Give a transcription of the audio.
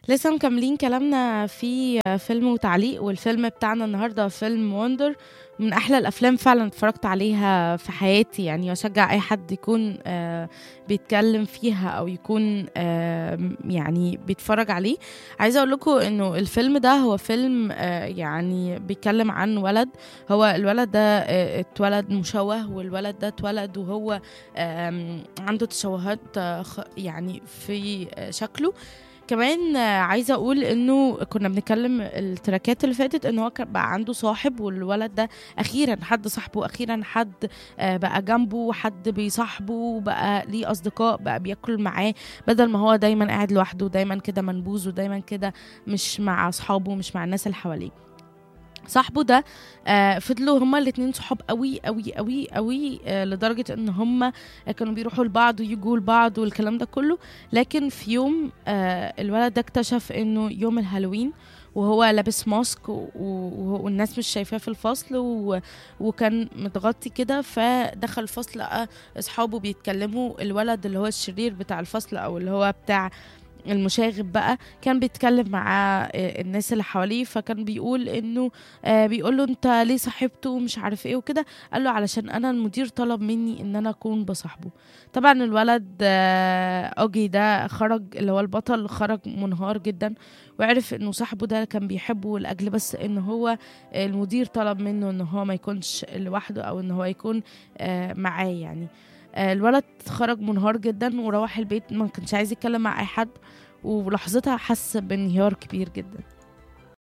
لسه مكملين كلامنا في فيلم وتعليق والفيلم بتاعنا النهارده فيلم وندر من احلى الافلام فعلا اتفرجت عليها في حياتي يعني واشجع اي حد يكون آه بيتكلم فيها او يكون آه يعني بيتفرج عليه عايزه اقول لكم انه الفيلم ده هو فيلم آه يعني بيتكلم عن ولد هو الولد ده آه اتولد مشوه والولد ده اتولد وهو آم، عنده تشوهات آه، خ- يعني في آه، شكله كمان آه، عايزه اقول انه كنا بنتكلم التراكات اللي فاتت ان هو كان بقى عنده صاحب والولد ده اخيرا حد صاحبه اخيرا حد آه، بقى جنبه حد بيصاحبه بقى ليه اصدقاء بقى بياكل معاه بدل ما هو دايما قاعد لوحده دايما كده منبوذ ودايما كده مش مع اصحابه مش مع الناس اللي حواليه صاحبه ده آه فضلوا هما الاتنين صحاب قوي قوي قوي قوي آه لدرجة ان هما كانوا بيروحوا لبعض ويجوا لبعض والكلام ده كله لكن في يوم آه الولد ده اكتشف انه يوم الهالوين وهو لابس ماسك و- و- والناس مش شايفاه في الفصل و... وكان متغطي كده فدخل الفصل لقى اصحابه بيتكلموا الولد اللي هو الشرير بتاع الفصل او اللي هو بتاع المشاغب بقى كان بيتكلم مع آه، الناس اللي حواليه فكان بيقول انه آه بيقول له انت ليه صاحبته ومش عارف ايه وكده قال له علشان انا المدير طلب مني ان انا اكون بصاحبه طبعا الولد آه اوجي ده خرج اللي هو البطل خرج منهار جدا وعرف انه صاحبه ده كان بيحبه لاجل بس ان هو المدير طلب منه ان هو ما يكونش لوحده او ان هو يكون آه معاه يعني آه الولد خرج منهار جدا وروح البيت ما كانش عايز يتكلم مع اي حد ولحظتها حس بانهيار كبير جدا